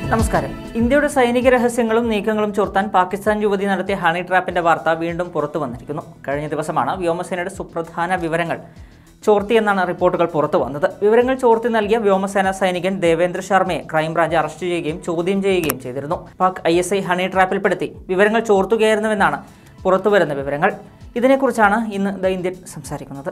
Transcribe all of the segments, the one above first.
നമസ്കാരം ഇന്ത്യയുടെ സൈനിക രഹസ്യങ്ങളും നീക്കങ്ങളും ചോർത്താൻ പാകിസ്ഥാൻ യുവതി നടത്തിയ ഹണി ട്രാപ്പിന്റെ വാർത്ത വീണ്ടും പുറത്തു വന്നിരിക്കുന്നു കഴിഞ്ഞ ദിവസമാണ് വ്യോമസേനയുടെ സുപ്രധാന വിവരങ്ങൾ ചോർത്തിയെന്നാണ് റിപ്പോർട്ടുകൾ പുറത്തു വന്നത് വിവരങ്ങൾ ചോർത്തി നൽകിയ വ്യോമസേന സൈനികൻ ദേവേന്ദ്ര ശർമ്മയെ ക്രൈംബ്രാഞ്ച് അറസ്റ്റ് ചെയ്യുകയും ചോദ്യം ചെയ്യുകയും ചെയ്തിരുന്നു Pak I S I honey ട്രാപ്പിൽപ്പെടുത്തി വിവരങ്ങൾ ചോർത്തുകയായിരുന്നുവെന്നാണ് പുറത്തുവരുന്ന വിവരങ്ങൾ ഇതിനെക്കുറിച്ചാണ് ഇന്ന് ദ ഇന്ത്യൻ സംസാരിക്കുന്നത്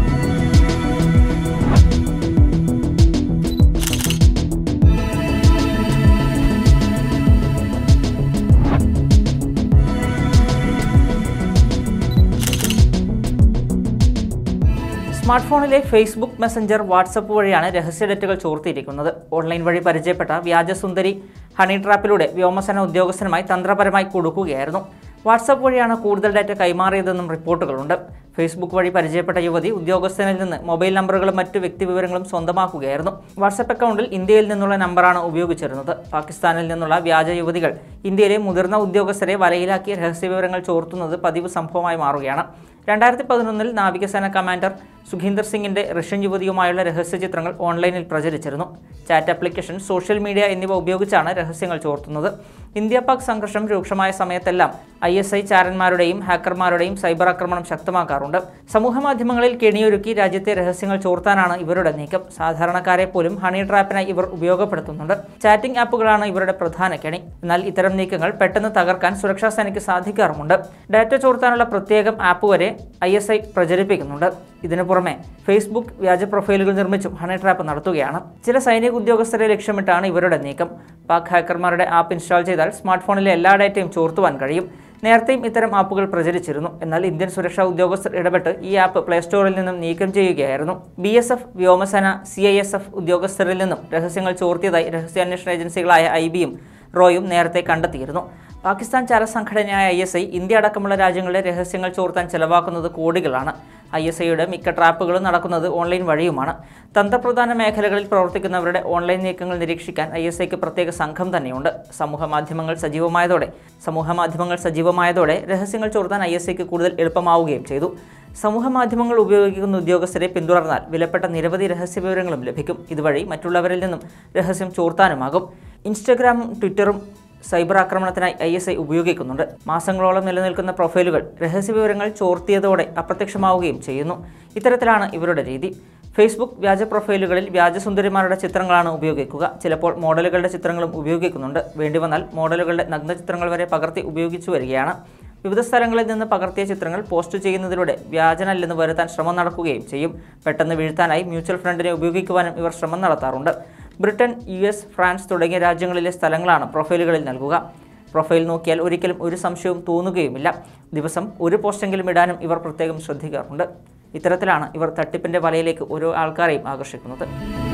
സ്മാർട്ട് ഫോണിലെ ഫേസ്ബുക്ക് മെസ്സഞ്ചർ വാട്സപ്പ് വഴിയാണ് രഹസ്യ ഡേറ്റകൾ ചോർത്തിയിരിക്കുന്നത് ഓൺലൈൻ വഴി പരിചയപ്പെട്ട വ്യാജസുന്ദരി ഹണി ട്രാപ്പിലൂടെ വ്യോമസേന ഉദ്യോഗസ്ഥനുമായി തന്ത്രപരമായി കൊടുക്കുകയായിരുന്നു വാട്സപ്പ് വഴിയാണ് കൂടുതൽ ഡാറ്റ കൈമാറിയതെന്നും റിപ്പോർട്ടുകളുണ്ട് ഫേസ്ബുക്ക് വഴി പരിചയപ്പെട്ട യുവതി ഉദ്യോഗസ്ഥനിൽ നിന്ന് മൊബൈൽ നമ്പറുകളും മറ്റു വ്യക്തിവിവരങ്ങളും സ്വന്തമാക്കുകയായിരുന്നു വാട്സപ്പ് അക്കൗണ്ടിൽ ഇന്ത്യയിൽ നിന്നുള്ള നമ്പറാണ് ഉപയോഗിച്ചിരുന്നത് പാകിസ്ഥാനിൽ നിന്നുള്ള വ്യാജ യുവതികൾ ഇന്ത്യയിലെ മുതിർന്ന ഉദ്യോഗസ്ഥരെ വലയിലാക്കി രഹസ്യവിവരങ്ങൾ ചോർത്തുന്നത് പതിവ് സംഭവമായി മാറുകയാണ് രണ്ടായിരത്തി പതിനൊന്നിൽ നാവികസേന കമാൻഡർ സുഖീന്ദർ സിംഗിന്റെ റഷ്യൻ യുവതിയുമായുള്ള രഹസ്യ ചിത്രങ്ങൾ ഓൺലൈനിൽ പ്രചരിച്ചിരുന്നു ചാറ്റ് ആപ്ലിക്കേഷൻ സോഷ്യൽ മീഡിയ എന്നിവ ഉപയോഗിച്ചാണ് രഹസ്യങ്ങൾ ചോർത്തുന്നത് ഇന്ത്യ പാക് സംഘർഷം രൂക്ഷമായ സമയത്തെല്ലാം ഐ എസ് ഐ ചാരന്മാരുടെയും ഹാക്കർമാരുടെയും സൈബർ ആക്രമണം ശക്തമാക്കാറുണ്ട് സമൂഹമാധ്യമങ്ങളിൽ കെണിയൊരുക്കി രാജ്യത്തെ രഹസ്യങ്ങൾ ചോർത്താനാണ് ഇവരുടെ നീക്കം സാധാരണക്കാരെ പോലും ഹണി ട്രാപ്പിനായി ഇവർ ഉപയോഗപ്പെടുത്തുന്നുണ്ട് ചാറ്റിംഗ് ആപ്പുകളാണ് ഇവരുടെ പ്രധാന കെണി എന്നാൽ ഇത്തരം നീക്കങ്ങൾ പെട്ടെന്ന് തകർക്കാൻ സുരക്ഷാ സേനയ്ക്ക് സാധിക്കാറുമുണ്ട് ഡാറ്റ ചോർത്താനുള്ള പ്രത്യേകം ആപ്പ് വരെ ഐ എസ് ഐ പ്രചരിപ്പിക്കുന്നുണ്ട് ഇതിനു പുറമെ ഫേസ്ബുക്ക് വ്യാജ പ്രൊഫൈലുകൾ നിർമ്മിച്ചും ഹണി ട്രാപ്പ് നടത്തുകയാണ് ചില സൈനിക ഉദ്യോഗസ്ഥരെ ലക്ഷ്യമിട്ടാണ് ഇവരുടെ നീക്കം പാക് ഹാക്കർമാരുടെ ആപ്പ് ഇൻസ്റ്റാൾ ചെയ്താൽ സ്മാർട്ട് ഫോണിലെ എല്ലാ ഡാറ്റയും ചോർത്തുവാൻ കഴിയും നേരത്തെയും ഇത്തരം ആപ്പുകൾ പ്രചരിച്ചിരുന്നു എന്നാൽ ഇന്ത്യൻ സുരക്ഷാ ഉദ്യോഗസ്ഥർ ഇടപെട്ട് ഈ ആപ്പ് പ്ലേ സ്റ്റോറിൽ നിന്നും നീക്കം ചെയ്യുകയായിരുന്നു ബി എസ് എഫ് വ്യോമസേന സി ഐ എസ് എഫ് ഉദ്യോഗസ്ഥരിൽ നിന്നും രഹസ്യങ്ങൾ ചോർത്തിയതായി രഹസ്യാന്വേഷണ ഏജൻസികളായ ഐ ബിയും റോയും നേരത്തെ കണ്ടെത്തിയിരുന്നു പാകിസ്ഥാൻ ചാരസംഘടനയായ ഐ എസ് ഐ ഇന്ത്യ അടക്കമുള്ള രാജ്യങ്ങളിലെ രഹസ്യങ്ങൾ ചോർത്താൻ ചെലവാക്കുന്നത് കോടികളാണ് ഐ എസ് ഐയുടെ മിക്ക ട്രാപ്പുകളും നടക്കുന്നത് ഓൺലൈൻ വഴിയുമാണ് തന്ത്രപ്രധാന മേഖലകളിൽ പ്രവർത്തിക്കുന്നവരുടെ ഓൺലൈൻ നീക്കങ്ങൾ നിരീക്ഷിക്കാൻ ഐ എസ് ഐക്ക് പ്രത്യേക സംഘം തന്നെയുണ്ട് സമൂഹ മാധ്യമങ്ങൾ സജീവമായതോടെ സമൂഹ മാധ്യമങ്ങൾ സജീവമായതോടെ രഹസ്യങ്ങൾ ചോർത്താൻ ഐ എസ് ഐക്ക് കൂടുതൽ എളുപ്പമാവുകയും ചെയ്തു സമൂഹ മാധ്യമങ്ങൾ ഉപയോഗിക്കുന്ന ഉദ്യോഗസ്ഥരെ പിന്തുടർന്നാൽ വിലപ്പെട്ട നിരവധി രഹസ്യ വിവരങ്ങളും ലഭിക്കും ഇതുവഴി മറ്റുള്ളവരിൽ നിന്നും രഹസ്യം ചോർത്താനുമാകും ഇൻസ്റ്റഗ്രാമും ട്വിറ്ററും സൈബർ ആക്രമണത്തിനായി ഐ എസ് ഐ ഉപയോഗിക്കുന്നുണ്ട് മാസങ്ങളോളം നിലനിൽക്കുന്ന പ്രൊഫൈലുകൾ രഹസ്യവിവരങ്ങൾ ചോർത്തിയതോടെ അപ്രത്യക്ഷമാവുകയും ചെയ്യുന്നു ഇത്തരത്തിലാണ് ഇവരുടെ രീതി ഫേസ്ബുക്ക് വ്യാജ പ്രൊഫൈലുകളിൽ വ്യാജസുന്ദരിമാരുടെ ചിത്രങ്ങളാണ് ഉപയോഗിക്കുക ചിലപ്പോൾ മോഡലുകളുടെ ചിത്രങ്ങളും ഉപയോഗിക്കുന്നുണ്ട് വേണ്ടിവന്നാൽ മോഡലുകളുടെ നഗ്നചിത്രങ്ങൾ വരെ പകർത്തി ഉപയോഗിച്ചു വരികയാണ് വിവിധ സ്ഥലങ്ങളിൽ നിന്ന് പകർത്തിയ ചിത്രങ്ങൾ പോസ്റ്റ് ചെയ്യുന്നതിലൂടെ വ്യാജനല്ലെന്ന് വരുത്താൻ ശ്രമം നടക്കുകയും ചെയ്യും പെട്ടെന്ന് വീഴ്ത്താനായി മ്യൂച്വൽ ഫണ്ടിനെ ഉപയോഗിക്കുവാനും ഇവർ ശ്രമം നടത്താറുണ്ട് ബ്രിട്ടൻ യു എസ് ഫ്രാൻസ് തുടങ്ങിയ രാജ്യങ്ങളിലെ സ്ഥലങ്ങളാണ് പ്രൊഫൈലുകളിൽ നൽകുക പ്രൊഫൈൽ നോക്കിയാൽ ഒരിക്കലും ഒരു സംശയവും തോന്നുകയുമില്ല ദിവസം ഒരു പോസ്റ്റെങ്കിലും ഇടാനും ഇവർ പ്രത്യേകം ശ്രദ്ധിക്കാറുണ്ട് ഇത്തരത്തിലാണ് ഇവർ തട്ടിപ്പിൻ്റെ വലയിലേക്ക് ഓരോ ആൾക്കാരെയും ആകർഷിക്കുന്നത്